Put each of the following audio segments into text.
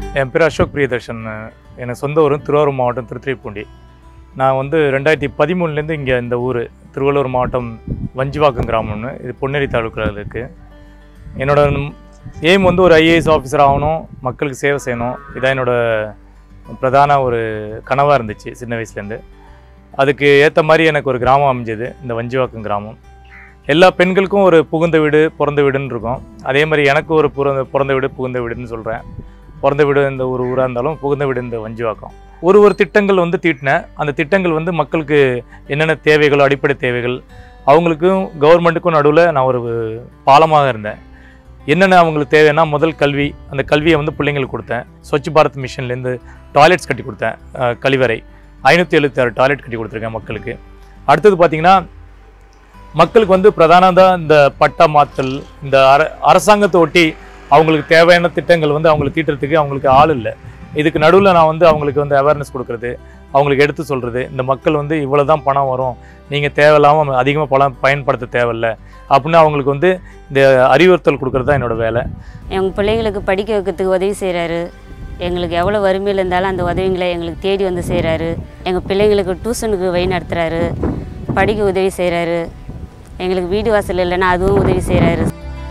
என் பேர் அசோக் பிரியதர்ஷன் எனக்கு சொந்த ஊர் திருவாரூர் மாவட்டம் திருத்துறைப்பூண்டி நான் வந்து ரெண்டாயிரத்தி பதிமூணுலேருந்து இங்கே இந்த ஊர் திருவள்ளூர் மாவட்டம் வஞ்சிவாக்கம் கிராமம்னு இது பொன்னேரி தாலுக்காவில் இருக்குது என்னோட எய்ம் வந்து ஒரு ஐஏஎஸ் ஆஃபீஸர் ஆகணும் மக்களுக்கு சேவை செய்யணும் இதான் என்னோட பிரதான ஒரு கனவாக இருந்துச்சு சின்ன வயசுலேருந்து அதுக்கு ஏற்ற மாதிரி எனக்கு ஒரு கிராமம் அமைஞ்சது இந்த வஞ்சிவாக்கம் கிராமம் எல்லா பெண்களுக்கும் ஒரு புகுந்த வீடு பிறந்த வீடுன்னு இருக்கும் அதே மாதிரி எனக்கு ஒரு பிறந்த பிறந்த வீடு புகுந்த வீடுன்னு சொல்கிறேன் பிறந்த வீடு இந்த ஒரு ஊராக இருந்தாலும் புகுந்த வீடு இந்த வஞ்சிவாக்கம் ஒரு ஒரு திட்டங்கள் வந்து தீட்டினேன் அந்த திட்டங்கள் வந்து மக்களுக்கு என்னென்ன தேவைகளோ அடிப்படை தேவைகள் அவங்களுக்கும் கவர்மெண்ட்டுக்கும் நடுவில் நான் ஒரு பாலமாக இருந்தேன் என்னென்ன அவங்களுக்கு தேவைன்னா முதல் கல்வி அந்த கல்வியை வந்து பிள்ளைங்களுக்கு கொடுத்தேன் ஸ்வச் பாரத் மிஷன்லேருந்து டாய்லெட்ஸ் கட்டி கொடுத்தேன் அஹ், கழிவறை ஐநூற்றி எழுபத்தி ஆறு டாய்லெட் கட்டி கொடுத்துருக்கேன் மக்களுக்கு அடுத்தது பார்த்தீங்கன்னா மக்களுக்கு வந்து பிரதானதாக இந்த பட்டா மாற்றல் இந்த அர அரசாங்கத்தை ஒட்டி அவங்களுக்கு தேவையான திட்டங்கள் வந்து அவங்களுக்கு தீட்டுறதுக்கு அவங்களுக்கு ஆள் இல்லை இதுக்கு நடுவில் நான் வந்து அவங்களுக்கு வந்து அவேர்னஸ் கொடுக்குறது அவங்களுக்கு எடுத்து சொல்கிறது இந்த மக்கள் வந்து இவ்வளோ தான் பணம் வரும் நீங்கள் தேவையில்லாமல் அதிகமாக பணம் பயன்படுத்த தேவையில்ல அப்படின்னு அவங்களுக்கு வந்து இந்த அறிவுறுத்தல் கொடுக்குறது தான் என்னோட வேலை எங்கள் பிள்ளைங்களுக்கு படிக்க வைக்கிறதுக்கு உதவி செய்கிறாரு எங்களுக்கு எவ்வளோ வறுமையில் இருந்தாலும் அந்த உதவிங்களை எங்களுக்கு தேடி வந்து செய்கிறாரு எங்கள் பிள்ளைங்களுக்கு டியூஷனுக்கு வழி நடத்துகிறாரு படிக்க உதவி செய்கிறாரு எங்களுக்கு வீடு வாசல் இல்லைன்னா அதுவும் உதவி செய்கிறாரு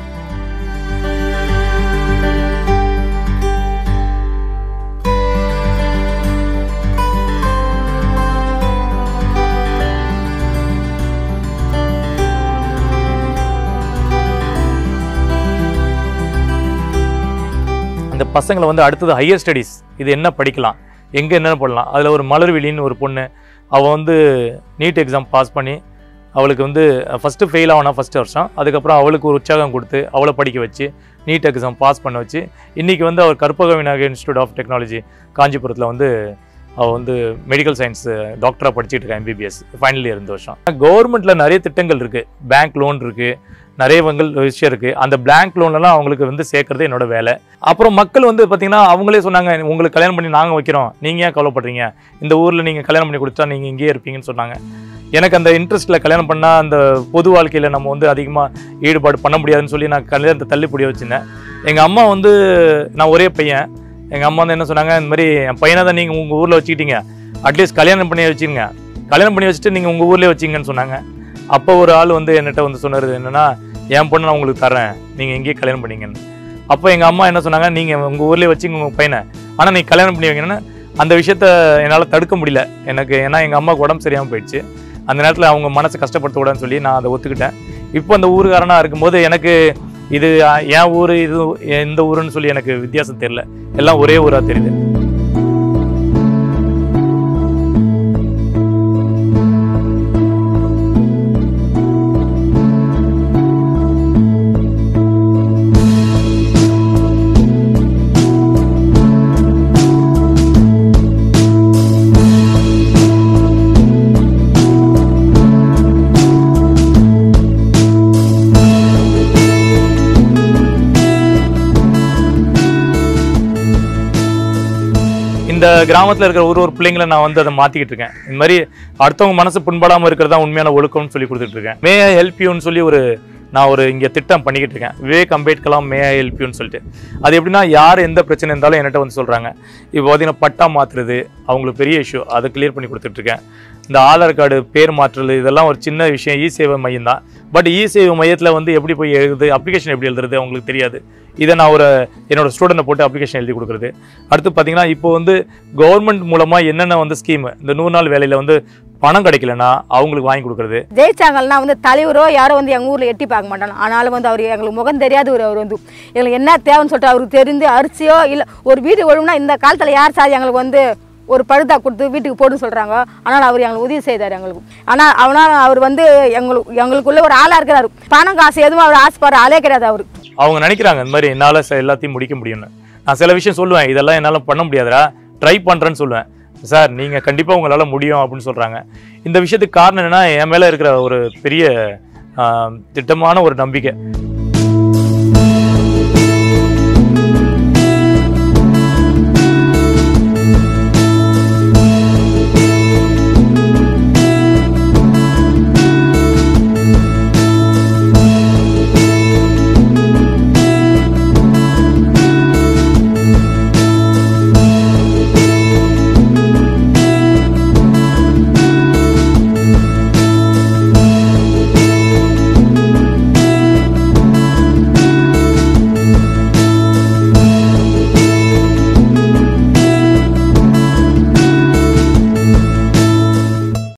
இந்த பசங்களை வந்து அடுத்தது ஹையர் ஸ்டடீஸ் இது என்ன படிக்கலாம் எங்கே என்ன பண்ணலாம் அதில் ஒரு மலர்விழின்னு ஒரு பொண்ணு அவள் வந்து நீட் எக்ஸாம் பாஸ் பண்ணி அவளுக்கு வந்து ஃபஸ்ட்டு ஃபெயில் ஆனா ஃபஸ்ட்டு வருஷம் அதுக்கப்புறம் அவளுக்கு ஒரு உற்சாகம் கொடுத்து அவளை படிக்க வச்சு நீட் எக்ஸாம் பாஸ் பண்ண வச்சு இன்றைக்கி வந்து அவர் Karpaga Vinayagar institute of technology காஞ்சிபுரத்தில் வந்து அவள் வந்து மெடிக்கல் சயின்ஸ் டாக்டராக படிச்சுட்டு இருக்கா எம்பிபிஎஸ் ஃபைனல் இயர் இந்த வருஷம் கவர்மெண்ட்டில் நிறைய திட்டங்கள் இருக்குது பேங்க் லோன் இருக்குது நிறைய வங்கள் விஷயம் இருக்குது அந்த பேங்க் லோன்லாம் அவங்களுக்கு வந்து சேர்க்கறது என்னோட வேலை அப்புறம் மக்கள் வந்து பார்த்தீங்கன்னா அவங்களே சொன்னாங்க உங்களுக்கு கல்யாணம் பண்ணி நாங்கள் வைக்கிறோம் நீங்கள் ஏன் கவலைப்படுறீங்க இந்த ஊரில் நீங்கள் கல்யாணம் பண்ணி கொடுத்தா நீங்கள் இங்கேயே இருப்பீங்கன்னு சொன்னாங்க எனக்கு அந்த இன்ட்ரெஸ்ட்டில் கல்யாணம் பண்ணால் அந்த பொது வாழ்க்கையில் நம்ம வந்து அதிகமாக ஈடுபாடு பண்ண முடியாதுன்னு சொல்லி நான் கல்யாணத்தை தள்ளி புடிய வச்சுருந்தேன் எங்கள் அம்மா வந்து நான் ஒரே பையன் எங்கள் அம்மா வந்து என்ன சொன்னாங்க இந்த மாதிரி என் பையனை தான் நீங்கள் உங்கள் ஊரில் வச்சுக்கிட்டீங்க அட்லீஸ்ட் கல்யாணம் பண்ணி வச்சுங்க கல்யாணம் பண்ணி வச்சுட்டு நீங்கள் உங்கள் ஊர்லேயே வச்சிங்கன்னு சொன்னாங்க அப்போ ஒரு ஆள் வந்து என்கிட்ட வந்து சொன்னது என்னன்னா என் பொண்ணை நான் உங்களுக்கு தரேன் நீங்கள் எங்கேயே கல்யாணம் பண்ணீங்கன்னு அப்போ எங்கள் அம்மா என்ன சொன்னாங்க நீங்கள் உங்கள் ஊர்லேயே வச்சுங்க உங்கள் பையனை ஆனால் நீங்கள் கல்யாணம் பண்ணி வைங்கன்னா அந்த விஷயத்த என்னால் தடுக்க முடியல எனக்கு ஏன்னா எங்கள் அம்மாவுக்கு உடம்பு சரியாமல் போயிடுச்சு அந்த நேரத்தில் அவங்க மனசை கஷ்டப்படுத்தக்கூடாதுன்னு சொல்லி நான் அதை ஒத்துக்கிட்டேன் இப்போ அந்த ஊருக்காரனாக இருக்கும்போது எனக்கு இது அஹ், என் ஊர் இது இந்த ஊருன்னு சொல்லி எனக்கு வித்தியாசம் தெரியல எல்லாம் ஒரே ஊராக தெரியுது இந்த கிராமத்தில் இருக்கிற ஒரு ஒரு பிள்ளைங்களை நான் வந்து அதை மாற்றிக்கிட்டு இருக்கேன் இந்த மாதிரி அடுத்தவங்க மனசு புண்படாமல் இருக்கிறது தான் உண்மையான ஒழுக்கம்னு சொல்லி கொடுத்துட்டு இருக்கேன் மே ஹெல்ப் யூன்னு சொல்லி ஒரு நான் ஒரு இங்கே திட்டம் பண்ணிக்கிட்டு இருக்கேன் விவேக் அம்பேத்கலாம் மே ஹெல்ப் யூன்னு சொல்லிட்டு அது எப்படின்னா யார் எந்த பிரச்சனை இருந்தாலும் என்கிட்ட வந்து சொல்கிறாங்க இப்போ பார்த்தீங்கன்னா பட்டா மாற்றுறது அவங்களுக்கு பெரிய இஷ்யூ அதை கிளியர் பண்ணி கொடுத்துட்டு இருக்கேன் இந்த ஆதார் கார்டு பேர் மாற்றுறது இதெல்லாம் ஒரு சின்ன விஷயம் இ சேவை மையம் தான் பட் இ சேவை மையத்தில் வந்து எப்படி போய் எழுதுறது அப்ளிகேஷன் எப்படி எழுதுறது அவங்களுக்கு தெரியாது இதை நான் ஒரு என்னோட ஸ்டூடெண்ட்டை போட்டு அப்ளிகேஷன் எழுதி கொடுக்குறது அடுத்து பார்த்தீங்கன்னா இப்போ வந்து கவர்மெண்ட் மூலமாக என்னென்ன வந்து ஸ்கீம் இந்த நூறு நாள் வேலையில் வந்து பணம் கிடைக்கலன்னா அவங்களுக்கு வாங்கி கொடுக்குறது ஜெயிச்சாங்கன்னா வந்து தலைவரோ யாரோ வந்து எங்கள் ஊரில் எட்டி பார்க்க மாட்டாங்க ஆனாலும் வந்து அவர் எங்களுக்கு முகம் தெரியாதவர் அவர் வந்து எங்களுக்கு என்ன தேவைன்னு சொல்லிட்டு அவருக்கு தெரிந்து அரிசியோ இல்லை ஒரு வீட்டுக்கு ஒழுங்குனா இந்த காலத்தில் யார் சார் எங்களுக்கு வந்து ஒரு பழுதா கொடுத்து வீட்டுக்கு போடுன்னு சொல்கிறாங்க ஆனால் அவர் எங்களுக்கு உதவி செய்தார் எங்களுக்கு ஆனால் அவனால் அவர் வந்து எங்களுக்கு எங்களுக்குள்ள ஒரு ஆளாக இருக்கிறாரு பணம் காசு எதுவும் அவர் ஆசைப்படுற ஆளே கிடையாது அவர் அவங்க நினைக்கிறாங்க இந்த மாதிரி என்னால் எல்லாத்தையும் முடிக்க முடியும்னு நான் சில விஷயம் சொல்லுவேன் இதெல்லாம் என்னால் பண்ண முடியாதுடா ட்ரை பண்ணுறேன்னு சொல்லுவேன் சார் நீங்கள் கண்டிப்பாக உங்களால் முடியும் அப்படின்னு சொல்கிறாங்க இந்த விஷயத்துக்கு காரணம் என்னன்னா என் மேலே இருக்கிற ஒரு பெரிய ஆஹ், திட்டமான ஒரு நம்பிக்கை